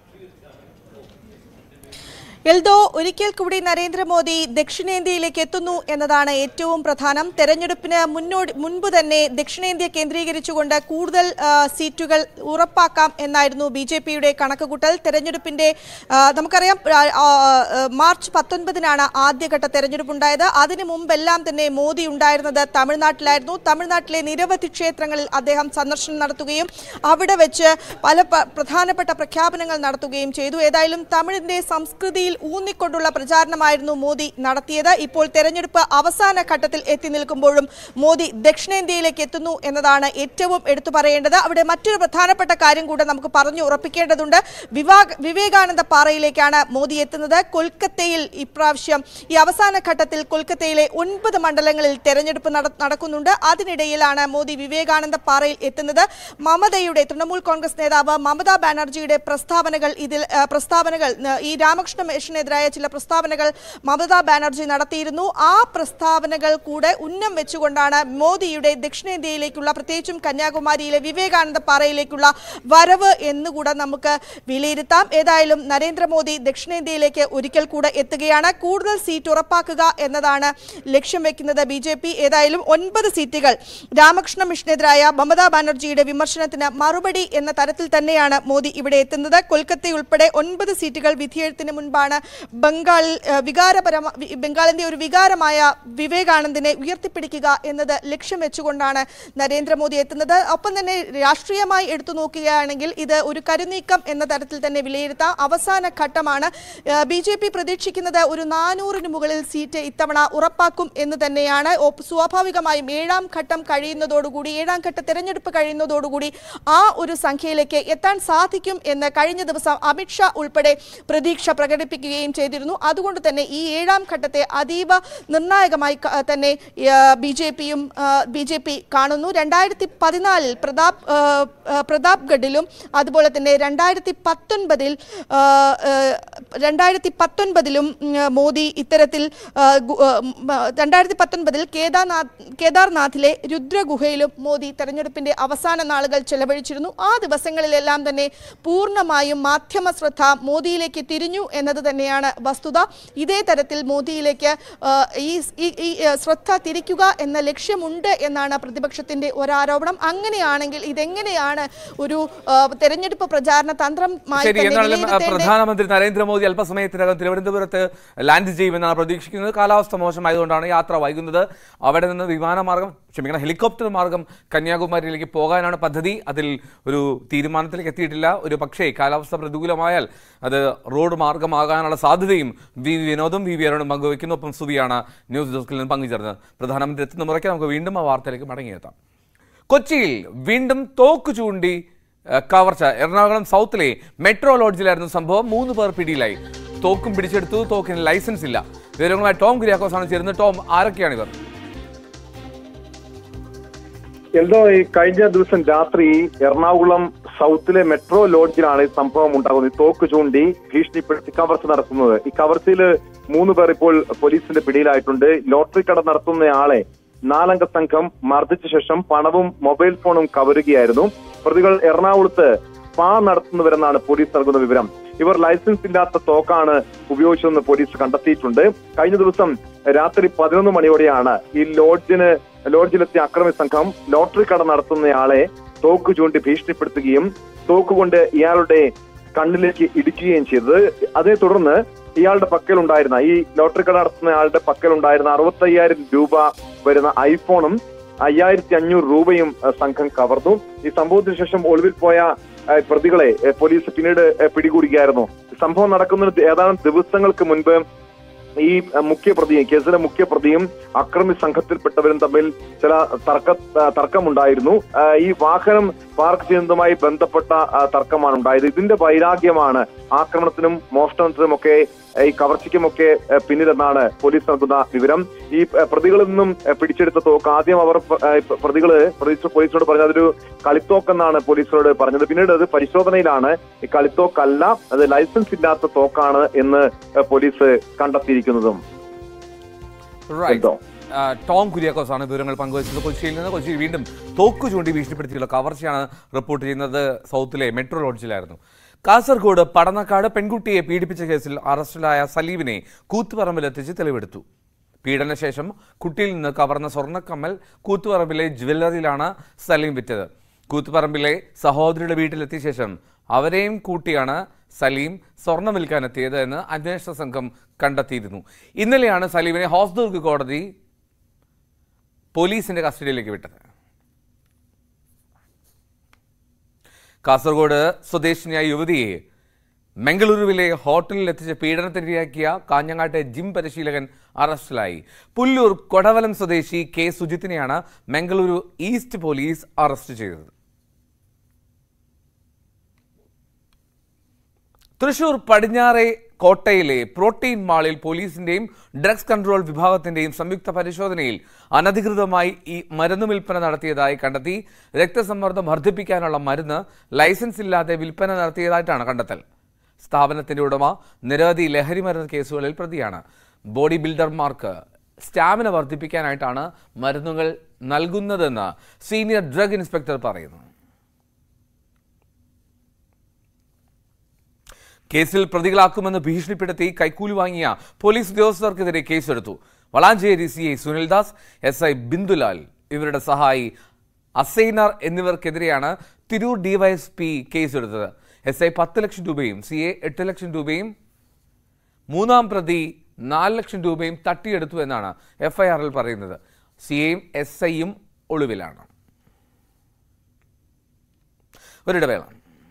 എൽദോ ഒരിക്കൽ കൂടി നരേന്ദ്രമോദി ദക്ഷിണേന്ത്യയിലേക്ക് എത്തുന്നു എന്നതാണ് ഏറ്റവും പ്രധാനം തെരഞ്ഞെടുപ്പിന് മുന്നോടി മുൻപ് തന്നെ ദക്ഷിണേന്ത്യ കേന്ദ്രീകരിച്ചുകൊണ്ട് കൂടുതൽ ആ, സീറ്റുകൾ ഉറപ്പാക്കാം എന്നായിരുന്നു ബി ജെ പിയുടെ കണക്കുകൂട്ടൽ തെരഞ്ഞെടുപ്പിന്റെ ആ, നമുക്കറിയാം ആ, ആ, മാർച്ച് പത്തൊൻപതിനാണ് ആദ്യഘട്ട തെരഞ്ഞെടുപ്പ് ഉണ്ടായത് അതിനു മുമ്പെല്ലാം തന്നെ മോദി ഉണ്ടായിരുന്നത് തമിഴ്നാട്ടിലായിരുന്നു തമിഴ്നാട്ടിലെ നിരവധി ക്ഷേത്രങ്ങളിൽ അദ്ദേഹം സന്ദർശനം നടത്തുകയും അവിടെ വെച്ച് പല പ- പ്രധാനപ്പെട്ട പ്രഖ്യാപനങ്ങൾ നടത്തുകയും ചെയ്തു ഏതായാലും തമിഴിന്റെ സംസ്കൃതിയിൽ ഊന്നിക്കൊണ്ടുള്ള പ്രചാരണമായിരുന്നു മോദി നടത്തിയത് ഇപ്പോൾ തെരഞ്ഞെടുപ്പ് അവസാന ഘട്ടത്തിൽ എത്തി നിൽക്കുമ്പോഴും മോദി ദക്ഷിണേന്ത്യയിലേക്ക് എത്തുന്നു എന്നതാണ് ഏറ്റവും എടുത്തു പറയേണ്ടത് അവിടെ മറ്റൊരു പ്രധാനപ്പെട്ട കാര്യം കൂടെ നമുക്ക് പറഞ്ഞു ഉറപ്പിക്കേണ്ടതുണ്ട് വിവാ- വിവേകാനന്ദ പാറയിലേക്കാണ് മോദി എത്തുന്നത് കൊൽക്കത്തയിൽ ഇപ്രാവശ്യം ഈ അവസാന ഘട്ടത്തിൽ കൊൽക്കത്തയിലെ ഒൻപത് മണ്ഡലങ്ങളിൽ തെരഞ്ഞെടുപ്പ് നട- നടക്കുന്നുണ്ട് അതിനിടയിലാണ് മോദി വിവേകാനന്ദ പാറയിൽ എത്തുന്നത് മമതയുടെ തൃണമൂൽ കോൺഗ്രസ് നേതാവ് മമതാ ബാനർജിയുടെ പ്രസ്താവനകൾ ഇതിൽ ആ, പ്രസ്താവനകൾ ആ, ഈ രാമകൃഷ്ണ മിഷനെതിരായ ചില പ്രസ്താവനകൾ മമതാ ബാനർജി നടത്തിയിരുന്നു ആ പ്രസ്താവനകൾ കൂടെ ഉന്നം വെച്ചുകൊണ്ടാണ് മോദിയുടെ ദക്ഷിണേന്ത്യയിലേക്കുള്ള പ്രത്യേകിച്ചും കന്യാകുമാരിയിലെ വിവേകാനന്ദ പാറയിലേക്കുള്ള വരവ് എന്നുകൂടെ നമുക്ക് വിലയിരുത്താം ഏതായാലും നരേന്ദ്രമോദി ദക്ഷിണേന്ത്യയിലേക്ക് ഒരിക്കൽ കൂടെ എത്തുകയാണ് കൂടുതൽ സീറ്റ് ഉറപ്പാക്കുക എന്നതാണ് ലക്ഷ്യം വെക്കുന്നത് ബി ജെ പി ഏതായാലും ഒൻപത് സീറ്റുകൾ രാമകൃഷ്ണ മിഷനെതിരായ മമതാ ബാനർജിയുടെ വിമർശനത്തിന് മറുപടി എന്ന തരത്തിൽ തന്നെയാണ് മോദി ഇവിടെ എത്തുന്നത് കൊൽക്കത്തയുൾപ്പെടെ ഒൻപത് സീറ്റുകൾ വിധിയെഴുത്തിന് മുൻപാണ് തന്നെയാണ് ബംഗാൾ ഏഹ്, വികാരപരമ വി- ബംഗാളിന്റെ ഒരു വികാരമായ വിവേകാനന്ദിനെ ഉയർത്തിപ്പിടിക്കുക എന്നത് ലക്ഷ്യം വെച്ചുകൊണ്ടാണ് നരേന്ദ്രമോദി എത്തുന്നത് ഒപ്പം തന്നെ രാഷ്ട്രീയമായി എടുത്തു നോക്കുകയാണെങ്കിൽ ഇത് ഒരു കരുനീക്കം എന്ന തരത്തിൽ തന്നെ വിലയിരുത്താം അവസാന ഘട്ടമാണ് ബി ജെ പി പ്രതീക്ഷിക്കുന്നത് ഒരു നാനൂറിന് മുകളിൽ സീറ്റ് ഇത്തവണ ഉറപ്പാക്കും എന്ന് തന്നെയാണ് ഒപ്പ് സ്വാഭാവികമായും ഏഴാം ഘട്ടം കഴിയുന്നതോടുകൂടി ഏഴാം ഘട്ട തെരഞ്ഞെടുപ്പ് കഴിയുന്നതോടുകൂടി ആ ഒരു സംഖ്യയിലേക്ക് എത്താൻ സാധിക്കും എന്ന് കഴിഞ്ഞ ദിവസം അമിത്ഷാ ഉൾപ്പെടെ പ്രതീക്ഷ പ്രകടിപ്പിക്കുകയും ചെയ്തിരുന്നു അതുകൊണ്ട് തന്നെ ഈ ഏഴാം ഘട്ടത്തെ അതീവ നിർണായകമായി ക- തന്നെ ബി ജെ പിയും ബി ജെ പി കാണുന്നു രണ്ടായിരത്തി പതിനാലിൽ പ്രതാപ് ആ, ആ, പ്രതാപ്ഗഡിലും അതുപോലെ തന്നെ രണ്ടായിരത്തി പത്തൊൻപതിൽ രണ്ടായിരത്തി പത്തൊൻപതിലും ഉം, മോദി ഇത്തരത്തിൽ ആ, ഗു- ആ, ഉം, ആ, രണ്ടായിരത്തി പത്തൊൻപതിൽ കേദാർനാഥ് കേദാർനാഥിലെ രുദ്രഗുഹയിലും മോദി തെരഞ്ഞെടുപ്പിന്റെ അവസാന നാളുകൾ ചെലവഴിച്ചിരുന്നു ആ ദിവസങ്ങളിലെല്ലാം തന്നെ പൂർണ്ണമായും മാധ്യമ ശ്രദ്ധ മോദിയിലേക്ക് തിരിഞ്ഞു എന്നത് തന്നെയാണ് വസ്തുത ഇതേ തരത്തിൽ മോദിയിലേക്ക് ആ, ഈ ഈ- ഈ ആ, ശ്രദ്ധ തിരിക്കുക എന്ന ലക്ഷ്യമുണ്ട് എന്നാണ് പ്രതിപക്ഷത്തിന്റെ ഒരാരോപണം അങ്ങനെയാണെങ്കിൽ ഇതെങ്ങനെയാണ് ഒരു ആ, തെരഞ്ഞെടുപ്പ് പ്രചാരണ തന്ത്രമായി ശരി തന്നെ എന്നാലും ആ, വിലയിരുത്തേണ്ടത് പ്രധാനമന്ത്രി നരേന്ദ്രമോദി അല്പസമയത്തിനകം തിരുവനന്തപുരത്ത് ലാൻഡ് ചെയ്യുമെന്നാണ് പ്രതീക്ഷിക്കുന്നത് കാലാവസ്ഥ മോശമായതുകൊണ്ടാണ് യാത്ര വൈകുന്നത് അവിടെ നിന്ന് വിമാനമാർഗം ക്ഷമിക്കണം ഹെലികോപ്റ്റർ മാർഗം കന്യാകുമാരിയിലേക്ക് പോകാനാണ് പദ്ധതി അതിൽ ഒരു തീരുമാനത്തിലേക്ക് എത്തിയിട്ടില്ല ഒരു പക്ഷേ കാലാവസ്ഥ പ്രതികൂലമായാൽ അത് റോഡ് മാർഗമാകാനുള്ള സാധ്യതയും വി വി വിനോദും വി വി അരുണും പങ്കുവയ്ക്കുന്നു ഒപ്പം സുവിയാണ് ന്യൂസ് ഡെസ്കിൽ നിന്ന് പങ്കുചേർന്നത് പ്രധാനമന്ത്രി എത്തുന്ന മുറയ്ക്ക് നമുക്ക് വീണ്ടും ആ വാർത്തയിലേക്ക് മടങ്ങിയെത്താം കൊച്ചിയിൽ വീണ്ടും തോക്ക് ചൂണ്ടി ഏഹ്, കവർച്ച എറണാകുളം സൗത്തിലെ മെട്രോ ലോഡ്ജിലായിരുന്നു സംഭവം മൂന്ന് പേർ പിടിയിലായി തോക്കും പിടിച്ചെടുത്തു തോക്കിന് ലൈസൻസ് ഇല്ല വിവരങ്ങളുമായി ടോം കുര്യാക്കോസ് ആണ് ചേരുന്നത് ടോം ആരൊക്കെയാണ് ഇവർ എൽദോ ഈ കഴിഞ്ഞ ദിവസം രാത്രി എറണാകുളം സൗത്തിലെ മെട്രോ ലോഡ്ജിലാണ് ഈ സംഭവം ഉണ്ടാകുന്നത് ഈ തോക്ക് ചൂണ്ടി ഭീഷണിപ്പെടുത്തി കവർച്ച നടത്തുന്നത് ഈ കവർച്ചയിൽ മൂന്ന് പേർ ഇപ്പോൾ പോലീസിന്റെ പിടിയിലായിട്ടുണ്ട് ലോട്ടറി കട നടത്തുന്നയാളെ നാലംഗ സംഘം മർദ്ദിച്ച ശേഷം പണവും മൊബൈൽ ഫോണും കവരുകയായിരുന്നു പ്രതികൾ എറണാകുളത്ത് സ്പാ നടത്തുന്നവരെന്നാണ് പോലീസ് നൽകുന്ന വിവരം ഇവർ ലൈസൻസ് ഇല്ലാത്ത തോക്കാണ് ഉപയോഗിച്ചതെന്ന് പോലീസ് കണ്ടെത്തിയിട്ടുണ്ട് കഴിഞ്ഞ ദിവസം രാത്രി പതിനൊന്ന് മണിയോടെയാണ് ഈ ലോഡ്ജിന് ലോഡ്ജിലെത്തിയ അക്രമി സംഘം ലോട്ടറി കട നടത്തുന്നയാളെ തോക്ക് ചൂണ്ടി ഭീഷണിപ്പെടുത്തുകയും തോക്ക് കൊണ്ട് ഇയാളുടെ കണ്ണിലേക്ക് ഇടിക്കുകയും ചെയ്തത് അതേ തുടർന്ന് ഇയാളുടെ പക്കലുണ്ടായിരുന്ന ഈ ലോട്ടറി കട നടത്തുന്ന ആളുടെ പക്കലുണ്ടായിരുന്ന അറുപത്തയ്യായിരം രൂപ വരുന്ന ഐഫോണും അയ്യായിരത്തി അഞ്ഞൂറ് രൂപയും അഹ് സംഘം കവർന്നു ഈ സംഭവത്തിന് ശേഷം ഒളിവിൽ പോയ അഹ് പ്രതികളെ അഹ് പോലീസ് പിന്നീട് അഹ് പിടികൂടുകയായിരുന്നു സംഭവം നടക്കുന്നതിന് ഏതാനും ദിവസങ്ങൾക്ക് മുൻപ് ഈ അഹ് മുഖ്യപ്രതിയും കേസിലെ മുഖ്യപ്രതിയും അക്രമി സംഘത്തിൽപ്പെട്ടവരും തമ്മിൽ ചില തർക്ക അഹ് തർക്കമുണ്ടായിരുന്നു അഹ് ഈ വാഹനം പാർക്ക് ചെയ്യുന്നതുമായി ബന്ധപ്പെട്ട അഹ് തർക്കമാണ് ഉണ്ടായത് ഇതിന്റെ വൈരാഗ്യമാണ് ആക്രമണത്തിനും മോഷണത്തിനും ഒക്കെ ഈ കവർച്ചയ്ക്കുമൊക്കെ അഹ് പിന്നിലെന്നാണ് പോലീസ് നൽകുന്ന വിവരം ഈ അഹ് പ്രതികളിൽ നിന്നും അഹ് പിടിച്ചെടുത്ത തോക്ക് ആദ്യം അവർ പ- അഹ് പ്രതികള് പോലീസ് പോലീസിനോട് പറഞ്ഞത് അതൊരു കളിത്തോക്കെന്നാണ് പോലീസിനോട് പറഞ്ഞത് പിന്നീട് അത് പരിശോധനയിലാണ് ഈ കളിത്തോക്കല്ല അത് ലൈസൻസ് ഇല്ലാത്ത തോക്കാണ് എന്ന് അഹ് പോലീസ് കണ്ടെത്തിയിരിക്കുന്നതും Right. എന്തോ? ആ, ടോം കുര്യാക്കോസ് ആണ് വിവരങ്ങൾ പങ്കുവച്ചത് കൊച്ചിയിൽ നിന്ന് കൊച്ചിയിൽ വീണ്ടും തോക്ക് ചൂണ്ടി ഭീഷണിപ്പെടുത്തിയുള്ള കവർച്ചയാണ് റിപ്പോർട്ട് ചെയ്യുന്നത് സൗത്തിലെ മെട്രോ ലോഡ്ജിലായിരുന്നു കാസർഗോഡ് പടന്നക്കാട് പെൺകുട്ടിയെ പീഡിപ്പിച്ച കേസിൽ അറസ്റ്റിലായ സലീമിനെ കൂത്തുപറമ്പിലെത്തിച്ച് തെളിവെടുത്തു പീഡനശേഷം കുട്ടിയിൽ നിന്ന് കവർന്ന സ്വർണ്ണക്കമ്മൽ കൂത്തുപറമ്പിലെ ജ്വല്ലറിയിലാണ് സലീം വിറ്റത് കൂത്തുപറമ്പിലെ സഹോദരിയുടെ വീട്ടിലെത്തിയ ശേഷം അവരെയും കൂട്ടിയാണ് സലീം സ്വർണം വിൽക്കാനെത്തിയത് എന്ന് അന്വേഷണ സംഘം കണ്ടെത്തിയിരുന്നു ഇന്നലെയാണ് സലീമിനെ ഹോസ്ദുർഗ് കോടതി പോലീസിന്റെ കസ്റ്റഡിയിലേക്ക് വിട്ടത് കാസർഗോഡ് സ്വദേശിനിയായ യുവതിയെ മംഗളൂരുവിലെ ഹോട്ടലിൽ എത്തിച്ച് പീഡനത്തിനിരയാക്കിയ കാഞ്ഞങ്ങാട്ടെ ജിം പരിശീലകൻ അറസ്റ്റിലായി പുല്ലൂർ കൊടവലം സ്വദേശി കെ സുജിത്തിനെയാണ് മംഗളൂരു ഈസ്റ്റ് പോലീസ് അറസ്റ്റ് ചെയ്തത് തൃശൂർ പടിഞ്ഞാറെ കോട്ടയിലെ പ്രോട്ടീൻ മാളിൽ പോലീസിന്റെയും ഡ്രഗ്സ് കൺട്രോൾ വിഭാഗത്തിന്റെയും സംയുക്ത പരിശോധനയിൽ അനധികൃതമായി ഈ മരുന്ന് വിൽപ്പന നടത്തിയതായി കണ്ടെത്തി രക്തസമ്മർദ്ദം വർദ്ധിപ്പിക്കാനുള്ള മരുന്ന് ലൈസൻസ് ഇല്ലാതെ വിൽപ്പന നടത്തിയതായിട്ടാണ് കണ്ടെത്തൽ സ്ഥാപനത്തിന്റെ ഉടമ നിരവധി ലഹരി മരുന്ന് കേസുകളിൽ പ്രതിയാണ് ബോഡി ബിൽഡർമാർക്ക് സ്റ്റാമിന വർദ്ധിപ്പിക്കാനായിട്ടാണ് മരുന്നുകൾ നൽകുന്നതെന്ന് സീനിയർ ഡ്രഗ് ഇൻസ്പെക്ടർ പറയുന്നു കേസിൽ പ്രതികളാക്കുമെന്ന് ഭീഷണിപ്പെടുത്തി കൈക്കൂലി വാങ്ങിയ പോലീസ് ഉദ്യോഗസ്ഥർക്കെതിരെ കേസെടുത്തു Valanchery C I Sunildas S I Bindulal ഇവരുടെ സഹായി അസൈനർ എന്നിവർക്കെതിരെയാണ് തിരൂർ ഡിവൈഎസ്പി കേസെടുത്തത് എസ് ഐ പത്ത് ലക്ഷം രൂപയും സി എ എട്ട് ലക്ഷം രൂപയും മൂന്നാം പ്രതി നാല് ലക്ഷം രൂപയും തട്ടിയെടുത്തു എന്നാണ് എഫ്ഐആറിൽ പറയുന്നത് സിയെയും എസ് ഐയും ഒളിവിലാണ് ഒരിടവേള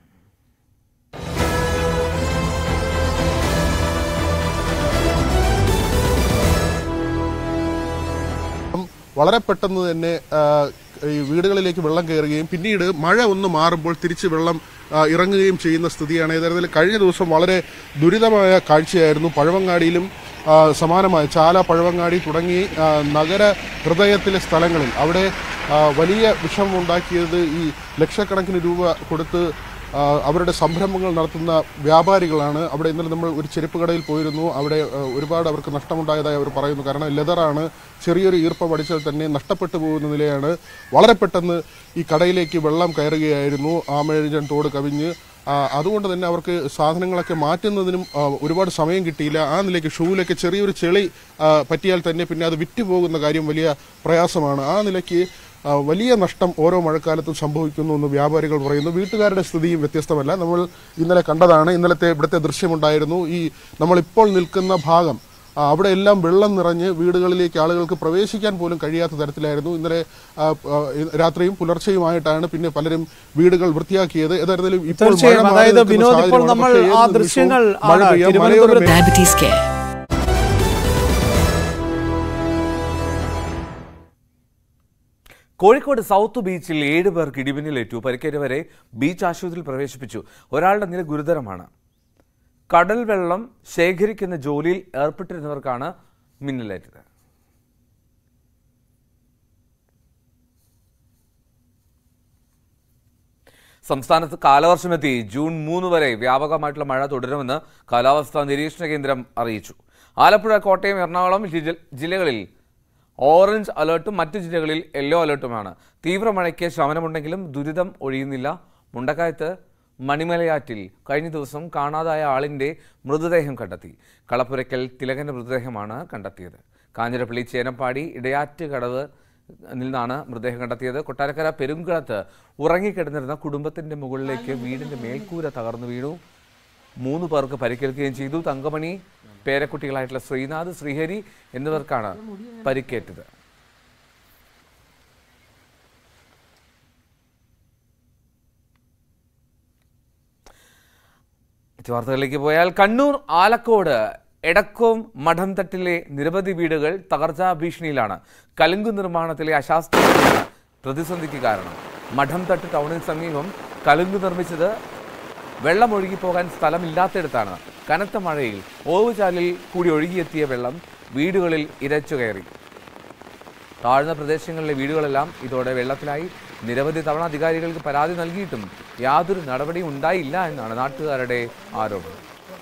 വളരെ പെട്ടെന്ന് തന്നെ ആ, ഈ വീടുകളിലേക്ക് വെള്ളം കയറുകയും പിന്നീട് മഴ ഒന്ന് മാറുമ്പോൾ തിരിച്ച് വെള്ളം ആ, ഇറങ്ങുകയും ചെയ്യുന്ന സ്ഥിതിയാണ് യഥാർത്ഥത്തിൽ കഴിഞ്ഞ ദിവസം വളരെ ദുരിതമായ കാഴ്ചയായിരുന്നു പഴവങ്ങാടിയിലും ആ, സമാനമായ ചാല പഴവങ്ങാടി തുടങ്ങി ആ, നഗര ഹൃദയത്തിലെ സ്ഥലങ്ങളിൽ അവിടെ ആ, വലിയ വിഷമം ഉണ്ടാക്കിയത് ഈ ലക്ഷക്കണക്കിന് രൂപ കൊടുത്ത് ആ, അവരുടെ സംരംഭങ്ങൾ നടത്തുന്ന വ്യാപാരികളാണ് അവിടെ ഇന്നലെ നമ്മൾ ഒരു ചെരുപ്പ് കടയിൽ പോയിരുന്നു അവിടെ ആ, ഒരുപാട് അവർക്ക് നഷ്ടമുണ്ടായതായി അവർ പറയുന്നു കാരണം ലെതറാണ് ചെറിയൊരു ഈർപ്പം അടിച്ചാൽ തന്നെ നഷ്ടപ്പെട്ടു പോകുന്ന നിലയാണ് വളരെ പെട്ടെന്ന് ഈ കടയിലേക്ക് വെള്ളം കയറുകയായിരുന്നു ആമഴഞ്ചൻ തോട് കവിഞ്ഞ് ആ, അതുകൊണ്ട് തന്നെ അവർക്ക് സാധനങ്ങളൊക്കെ മാറ്റുന്നതിനും ആ, ഒരുപാട് സമയം കിട്ടിയില്ല ആ നിലയ്ക്ക് ഷൂവിലൊക്കെ ചെറിയൊരു ചെളി ആ, പറ്റിയാൽ തന്നെ പിന്നെ അത് വിറ്റുപോകുന്ന കാര്യം വലിയ പ്രയാസമാണ് ആ നിലയ്ക്ക് ആ, വലിയ നഷ്ടം ഓരോ മഴക്കാലത്തും സംഭവിക്കുന്നു എന്ന് വ്യാപാരികൾ പറയുന്നു വീട്ടുകാരുടെ സ്ഥിതിയും വ്യത്യസ്തമല്ല നമ്മൾ ഇന്നലെ കണ്ടതാണ് ഇന്നലത്തെ ഇവിടുത്തെ ദൃശ്യമുണ്ടായിരുന്നു ഈ നമ്മളിപ്പോൾ നിൽക്കുന്ന ഭാഗം ആ, അവിടെ എല്ലാം വെള്ളം നിറഞ്ഞ് വീടുകളിലേക്ക് ആളുകൾക്ക് പ്രവേശിക്കാൻ പോലും കഴിയാത്ത തരത്തിലായിരുന്നു ഇന്നലെ ആ, ആ, രാത്രിയും പുലർച്ചെയുമായിട്ടാണ് പിന്നെ പലരും വീടുകൾ വൃത്തിയാക്കിയത് യഥാർത്ഥത്തിൽ ഇപ്പോൾ മഴ തീർച്ചയായും മാറി അതായത് നിൽക്കുന്ന വിനോദ് ഇപ്പോൾ സാഹചര്യമാണ്. നമ്മൾ പക്ഷേ ഏത് ആ നിമിഷവും ദൃശ്യങ്ങൾ മഴ ആണ് പെയ്യാം. തിരുവനന്തപുരത്ത് മലയോര Diabetes Care. കോഴിക്കോട് സൗത്ത് ബീച്ചിൽ ഏഴ് പേർക്ക് ഇടിമിന്നലേറ്റു പരിക്കേറ്റവരെ ബീച്ച് ആശുപത്രിയിൽ പ്രവേശിപ്പിച്ചു ഒരാളുടെ നില ഗുരുതരമാണ് കടൽ വെള്ളം ശേഖരിക്കുന്ന ജോലിയിൽ ഏർപ്പെട്ടിരുന്നവർക്കാണ് മിന്നലേറ്റത് സംസ്ഥാനത്ത് കാലവർഷമെത്തി ജൂൺ മൂന്ന് വരെ വ്യാപകമായിട്ടുള്ള മഴ തുടരുമെന്ന് കാലാവസ്ഥാ നിരീക്ഷണ കേന്ദ്രം അറിയിച്ചു ആലപ്പുഴ കോട്ടയം എറണാകുളം ജില്ല- ജില്ലകളിൽ ഓറഞ്ച് അലേർട്ടും മറ്റു ജില്ലകളിൽ യെല്ലോ അലേർട്ടുമാണ് തീവ്രമഴയ്ക്ക് ശമനമുണ്ടെങ്കിലും ദുരിതം ഒഴിയുന്നില്ല മുണ്ടക്കായത്ത് മണിമലയാറ്റിൽ കഴിഞ്ഞ ദിവസം കാണാതായ ആളിന്റെ മൃതദേഹം കണ്ടെത്തി കളപ്പുരയ്ക്കൽ തിലകന്റെ മൃതദേഹമാണ് കണ്ടെത്തിയത് കാഞ്ഞിരപ്പള്ളി ചേനപ്പാടി ഇടയാറ്റ് കടവ് നിന്നാണ് മൃതദേഹം കണ്ടെത്തിയത് കൊട്ടാരക്കര പെരുങ്കുളത്ത് ഉറങ്ങിക്കിടന്നിരുന്ന കുടുംബത്തിന്റെ മുകളിലേക്ക് വീടിന്റെ മേൽക്കൂര തകർന്നു വീണു മൂന്ന് പേർക്ക് പരിക്കേൽക്കുകയും ചെയ്തു തങ്കമണി പേരക്കുട്ടികളായിട്ടുള്ള ശ്രീനാഥ് ശ്രീഹരി എന്നിവർക്കാണ് പരിക്കേറ്റത് മറ്റു വാർത്തകളിലേക്ക് പോയാൽ കണ്ണൂർ ആലക്കോട് എടക്കോം മഠംതട്ടിലെ നിരവധി വീടുകൾ തകർച്ചാ ഭീഷണിയിലാണ് കലുങ്ക് നിർമ്മാണത്തിലെ അശാസ്ത്രീയതയാണ് പ്രതിസന്ധിക്ക് കാരണം മഠംതട്ട് ടൗണിന് സമീപം കലുങ്ക് നിർമ്മിച്ചത് വെള്ളം ഒഴുകിപ്പോകാൻ സ്ഥലമില്ലാത്തിടത്താണ് കനത്ത മഴയിൽ ഓവുചാലിൽ കൂടി ഒഴുകിയെത്തിയ വെള്ളം വീടുകളിൽ ഇരച്ചു കയറി താഴ്ന്ന പ്രദേശങ്ങളിലെ വീടുകളെല്ലാം ഇതോടെ വെള്ളത്തിലായി നിരവധി തവണ അധികാരികൾക്ക് പരാതി നൽകിയിട്ടും യാതൊരു നടപടിയും ഉണ്ടായില്ല എന്നാണ് നാട്ടുകാരുടെ ആരോപണം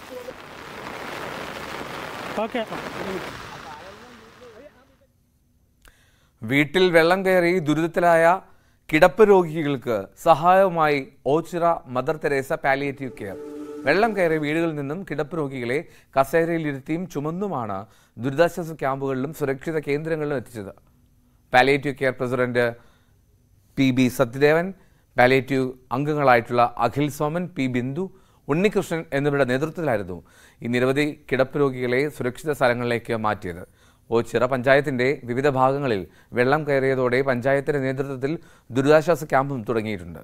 വീട്ടിൽ വെള്ളം കയറി ദുരിതത്തിലായ കിടപ്പ് രോഗികൾക്ക് സഹായവുമായി Ochira Mother Teresa palliative care വെള്ളം കയറിയ വീടുകളിൽ നിന്നും കിടപ്പ് രോഗികളെ കസേരയിലിരുത്തിയും ചുമന്നുമാണ് ദുരിതാശ്വാസ ക്യാമ്പുകളിലും സുരക്ഷിത കേന്ദ്രങ്ങളിലും എത്തിച്ചത് palliative care president P B Sathyadevan palliative അംഗങ്ങളായിട്ടുള്ള അഖിൽ സോമൻ പി ബിന്ദു ഉണ്ണികൃഷ്ണൻ എന്നിവരുടെ നേതൃത്വത്തിലായിരുന്നു ഈ നിരവധി കിടപ്പ് രോഗികളെ സുരക്ഷിത സ്ഥലങ്ങളിലേക്ക് മാറ്റിയത് ഓച്ചിറ പഞ്ചായത്തിന്റെ വിവിധ ഭാഗങ്ങളിൽ വെള്ളം കയറിയതോടെ പഞ്ചായത്തിന്റെ നേതൃത്വത്തിൽ ദുരിതാശ്വാസ ക്യാമ്പും തുടങ്ങിയിട്ടുണ്ട്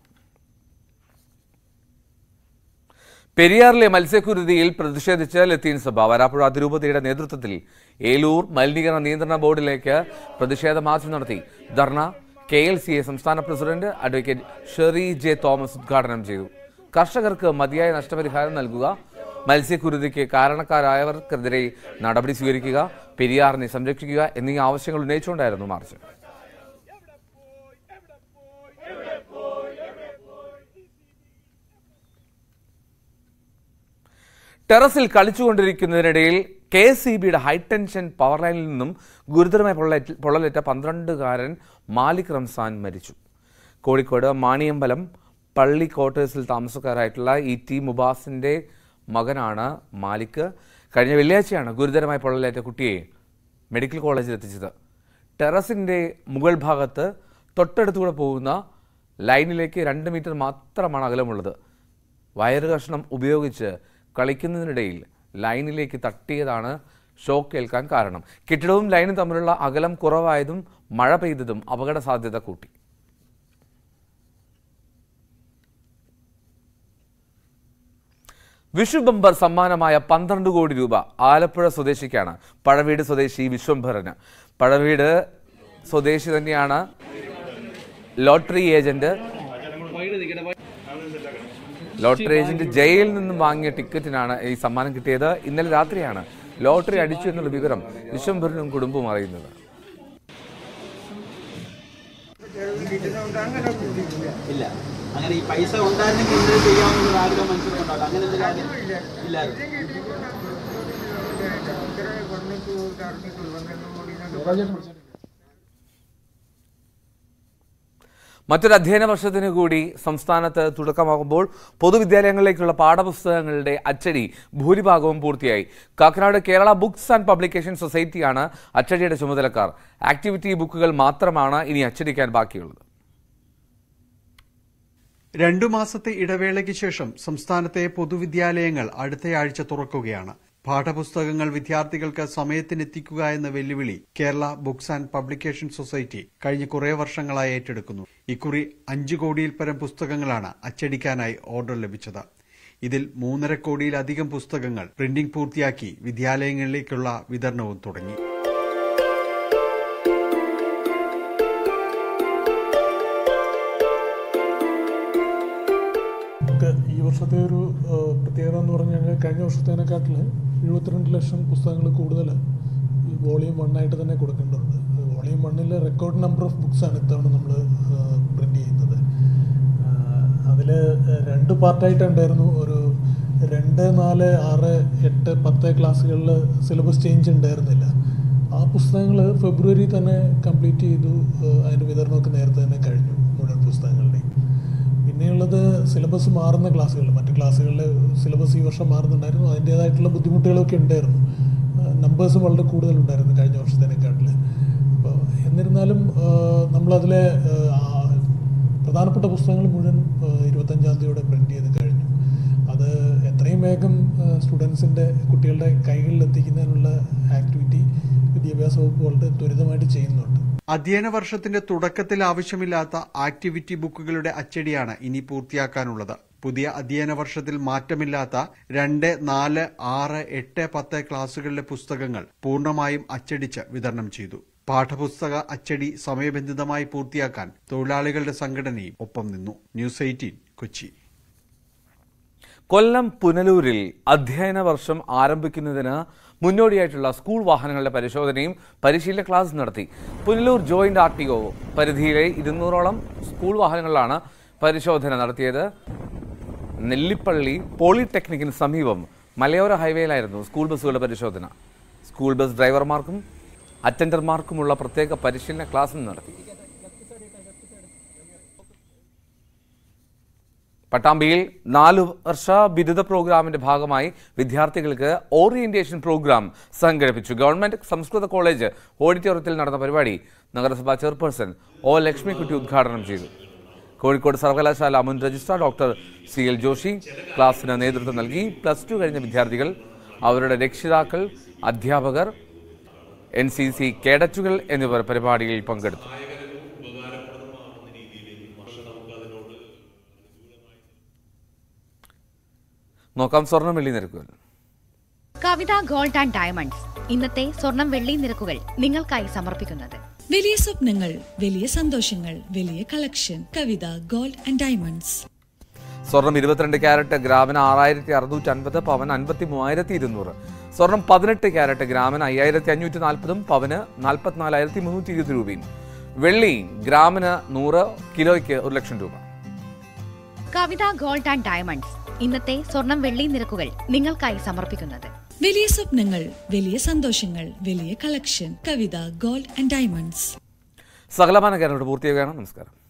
പെരിയാറിലെ മത്സ്യക്കുരുതിയിൽ പ്രതിഷേധിച്ച് ലത്തീൻ സഭ വരാപ്പുഴ അതിരൂപതയുടെ നേതൃത്വത്തിൽ ഏലൂർ മലിനീകരണ നിയന്ത്രണ ബോർഡിലേക്ക് പ്രതിഷേധ മാർച്ച് നടത്തി ധർണ കെ എൽ സി എ സംസ്ഥാന president advocate Sherry J Thomas ഉദ്ഘാടനം ചെയ്തു കർഷകർക്ക് മതിയായ നഷ്ടപരിഹാരം നൽകുക മത്സ്യക്കുരുതിക്ക് കാരണക്കാരായവർക്കെതിരെ നടപടി സ്വീകരിക്കുക പെരിയാറിനെ സംരക്ഷിക്കുക എന്നീ ആവശ്യങ്ങൾ ഉന്നയിച്ചുകൊണ്ടായിരുന്നു മാർച്ച് ടെറസിൽ കളിച്ചുകൊണ്ടിരിക്കുന്നതിനിടയിൽ കെ എസ് ഇ ബിയുടെ ഹൈടെൻഷൻ പവർ ലൈനിൽ നിന്നും ഗുരുതരമായ പൊള്ളലേറ്റ് പൊള്ളലേറ്റ പന്ത്രണ്ടുകാരൻ മാലിക് റംസാൻ മരിച്ചു കോഴിക്കോട് മാണിയമ്പലം പള്ളി ക്വാർട്ടേഴ്സിൽ താമസക്കാരായിട്ടുള്ള ഇ ടി മുബാസിന്റെ മകനാണ് മാലിക് കഴിഞ്ഞ വെള്ളിയാഴ്ചയാണ് ഗുരുതരമായ പൊള്ളലേറ്റ കുട്ടിയെ മെഡിക്കൽ കോളേജിൽ എത്തിച്ചത് ടെറസിന്റെ മുകൾ ഭാഗത്ത് തൊട്ടടുത്തുകൂടെ പോകുന്ന ലൈനിലേക്ക് രണ്ട് മീറ്റർ മാത്രമാണ് അകലമുള്ളത് വയറ് കഷ്ണം ഉപയോഗിച്ച് കളിക്കുന്നതിനിടയിൽ ലൈനിലേക്ക് തട്ടിയതാണ് ഷോക്ക് ഏൽക്കാൻ കാരണം കെട്ടിടവും ലൈനും തമ്മിലുള്ള അകലം കുറവായതും മഴ പെയ്തതും അപകട സാധ്യത കൂട്ടി വിഷു ബമ്പർ സമ്മാനമായ പന്ത്രണ്ട് കോടി രൂപ ആലപ്പുഴ സ്വദേശിക്കാണ് പഴവീട് സ്വദേശി വിശ്വംഭരന് പഴവീട് സ്വദേശി തന്നെയാണ് ലോട്ടറി ഏജന്റ് ലോട്ടറി ഏജന്റ് ജയിലിൽ നിന്നും വാങ്ങിയ ടിക്കറ്റിനാണ് ഈ സമ്മാനം കിട്ടിയത് ഇന്നലെ രാത്രിയാണ് ലോട്ടറി അടിച്ചു എന്നുള്ള വിവരം വിശ്വംഭരനും കുടുംബവും അറിയുന്നത് ഇല്ല അങ്ങനെ ഈ പൈസ ഉണ്ടായിരുന്നെങ്കിൽ ഇന്നത് ചെയ്യാമെന്നുള്ള ആഗ്രഹം മനസ്സിലുണ്ടാവും അങ്ങനെ എന്തെങ്കിലും ആഗ്രഹം ഇല്ലായിരുന്നു മറ്റൊരു അധ്യയന വർഷത്തിന് കൂടി സംസ്ഥാനത്ത് തുടക്കമാകുമ്പോൾ പൊതുവിദ്യാലയങ്ങളിലേക്കുള്ള പാഠപുസ്തകങ്ങളുടെ അച്ചടി ഭൂരിഭാഗവും പൂർത്തിയായി Kakkanad Kerala books and publication സൊസൈറ്റിയാണ് അച്ചടിയുടെ ചുമതലക്കാർ ആക്ടിവിറ്റി ബുക്കുകൾ മാത്രമാണ് ഇനി അച്ചടിക്കാൻ ബാക്കിയുള്ളത് രണ്ടു മാസത്തെ ഇടവേളയ്ക്ക് ശേഷം സംസ്ഥാനത്തെ പൊതുവിദ്യാലയങ്ങൾ അടുത്തയാഴ്ച തുറക്കുകയാണ് പാഠപുസ്തകങ്ങൾ വിദ്യാർത്ഥികൾക്ക് സമയത്തിനെത്തിക്കുക എന്ന വെല്ലുവിളി Kerala books and publication society കഴിഞ്ഞ കുറേ വർഷങ്ങളായി ഏറ്റെടുക്കുന്നു ഇക്കുറി അഞ്ചു കോടിയിൽ പരം പുസ്തകങ്ങളാണ് അച്ചടിക്കാനായി ഓർഡർ ലഭിച്ചത് ഇതിൽ മൂന്നര കോടിയിലധികം പുസ്തകങ്ങൾ പ്രിന്റിംഗ് പൂർത്തിയാക്കി വിദ്യാലയങ്ങളിലേക്കുള്ള വിതരണവും തുടങ്ങി നമുക്ക് ഈ വർഷത്തെ ഒരു ആ, പ്രത്യേകത എന്ന് പറഞ്ഞു കഴിഞ്ഞാൽ കഴിഞ്ഞ വർഷത്തേനെക്കാട്ടിൽ എഴുപത്തിരണ്ട് ലക്ഷം പുസ്തകങ്ങൾ കൂടുതൽ ഈ വോളിയം വണ്ണായിട്ട് തന്നെ കൊടുക്കേണ്ടതുണ്ട് വോളിയം വണ്ണിൽ റെക്കോർഡ് നമ്പർ ഓഫ് ബുക്സാണ് ഇത്തവണ നമ്മൾ പ്രിൻ്റ് ചെയ്യുന്നത് അതിൽ രണ്ട് പാർട്ടായിട്ടുണ്ടായിരുന്നു ഒരു രണ്ട് നാല് ആറ് എട്ട് പത്ത് ക്ലാസ്സുകളിൽ സിലബസ് ചേഞ്ച് ഉണ്ടായിരുന്നില്ല ആ പുസ്തകങ്ങൾ ഫെബ്രുവരി തന്നെ കംപ്ലീറ്റ് ചെയ്തു ആ, അതിൻ്റെ വിതരണമൊക്കെ നേരത്തെ തന്നെ കഴിഞ്ഞു മുഴുവൻ പുസ്തകങ്ങളുടെയും പിന്നെയുള്ളത് സിലബസ് മാറുന്ന ക്ലാസ്സുകൾ മറ്റ് ക്ലാസ്സുകളിൽ സിലബസ് ഈ വർഷം മാറുന്നുണ്ടായിരുന്നു അതിൻ്റേതായിട്ടുള്ള ബുദ്ധിമുട്ടുകളൊക്കെ ഉണ്ടായിരുന്നു നമ്പേഴ്സ് വളരെ കൂടുതലുണ്ടായിരുന്നു കഴിഞ്ഞ വർഷത്തേനെക്കാട്ടിൽ അപ്പോൾ എന്നിരുന്നാലും ആ, നമ്മളതിലെ ആ, പ്രധാനപ്പെട്ട പുസ്തകങ്ങൾ മുഴുവൻ ആ, ഇരുപത്തഞ്ചാം തീയതിയോടെ പ്രിൻ്റ് ചെയ്ത് കഴിഞ്ഞു അത് എത്രയും വേഗം സ്റ്റുഡൻസിൻ്റെ കുട്ടികളുടെ കൈകളിൽ എത്തിക്കുന്നതിനുള്ള ആക്ടിവിറ്റി വിദ്യാഭ്യാസ വകുപ്പ് വളരെ ത്വരിതമായിട്ട് ചെയ്യുന്നുണ്ട് അധ്യയന വർഷത്തിന്റെ തുടക്കത്തിൽ ആവശ്യമില്ലാത്ത ആക്ടിവിറ്റി ബുക്കുകളുടെ അച്ചടിയാണ് ഇനി പൂർത്തിയാക്കാനുള്ളത് പുതിയ അധ്യയന വർഷത്തിൽ മാറ്റമില്ലാത്ത രണ്ട് നാല് ആറ് എട്ട് പത്ത് ക്ലാസുകളിലെ പുസ്തകങ്ങൾ പൂർണ്ണമായും അച്ചടിച്ച് വിതരണം ചെയ്തു പാഠപുസ്തക അച്ചടി സമയബന്ധിതമായി പൂർത്തിയാക്കാൻ തൊഴിലാളികളുടെ സംഘടനയും ഒപ്പം നിന്നു ന്യൂസ് എയ്റ്റീൻ കൊച്ചി കൊല്ലം പുനലൂരിൽ അധ്യയന വർഷം ആരംഭിക്കുന്നതിന് മുന്നോടിയായിട്ടുള്ള സ്കൂൾ വാഹനങ്ങളുടെ പരിശോധനയും പരിശീലന ക്ലാസ് നടത്തി Punalur joint R T O പരിധിയിലെ ഇരുന്നൂറോളം സ്കൂൾ വാഹനങ്ങളിലാണ് പരിശോധന നടത്തിയത് നെല്ലിപ്പള്ളി പോളിടെക്നിക്കിന് സമീപം മലയോര ഹൈവേയിലായിരുന്നു സ്കൂൾ ബസ്സുകളുടെ പരിശോധന സ്കൂൾ ബസ് ഡ്രൈവർമാർക്കും അറ്റൻഡർമാർക്കുമുള്ള പ്രത്യേക പരിശീലന ക്ലാസും നടത്തി പട്ടാമ്പിയിൽ നാലു വർഷ ബിരുദ പ്രോഗ്രാമിന്റെ ഭാഗമായി വിദ്യാർത്ഥികൾക്ക് ഓറിയന്റേഷൻ പ്രോഗ്രാം സംഘടിപ്പിച്ചു ഗവൺമെന്റ് സംസ്കൃത കോളേജ് ഓഡിറ്റോറിയത്തിൽ നടന്ന പരിപാടി നഗരസഭാ ചെയർപേഴ്സൺ ഒ ലക്ഷ്മിക്കുട്ടി ഉദ്ഘാടനം ചെയ്തു കോഴിക്കോട് സർവകലാശാല മുൻ registrar doctor C L Joshi ക്ലാസ്സിന് നേതൃത്വം നൽകി പ്ലസ് ടു കഴിഞ്ഞ വിദ്യാർത്ഥികൾ അവരുടെ രക്ഷിതാക്കൾ അധ്യാപകർ എൻ സി സി കേഡറ്റുകൾ എന്നിവർ പരിപാടിയിൽ പങ്കെടുത്തു നോക്കാം സ്വർണ്ണം വെള്ളി നിരക്കുകൾ കവിത ഗോൾഡ് ആൻഡ് ഡയമണ്ട്സ് ഇന്നത്തെ സ്വർണം വെള്ളി നിരക്കുകൾ നിങ്ങൾക്കായി സമർപ്പിക്കുന്നത് വലിയ സ്വപ്നങ്ങൾ വലിയ സന്തോഷങ്ങൾ വലിയ collection Kavitha gold and diamonds സ്വർണം ഇരുപത്തിരണ്ട് ക്യാരറ്റ് ഗ്രാമിന് ആറായിരത്തി അറുന്നൂറ്റി അൻപത് പവൻ അൻപത്തി മൂവായിരത്തി ഇരുന്നൂറ് സ്വർണം പതിനെട്ട് ക്യാരറ്റ് ഗ്രാമിന് അയ്യായിരത്തി അഞ്ഞൂറ്റി നാൽപ്പതും പവന് നാൽപ്പത്തിനാലായിരത്തി മുന്നൂറ്റി ഇരുപത് രൂപയും വെള്ളി ഗ്രാമിന് നൂറ് കിലോയ്ക്ക് ഒരു ലക്ഷം രൂപ കവിത ഗോൾഡ് ആൻഡ് ഡയമണ്ട്സ് ഇന്നത്തെ സ്വർണം വെള്ളി നിരക്കുകൾ നിങ്ങൾക്കായി സമർപ്പിക്കുന്നത് വലിയ സ്വപ്നങ്ങൾ വലിയ സന്തോഷങ്ങൾ വലിയ collection Kavitha gold and diamonds സകലമാന കേരളോട് പൂർത്തിയാകുകയാണ് നമസ്കാരം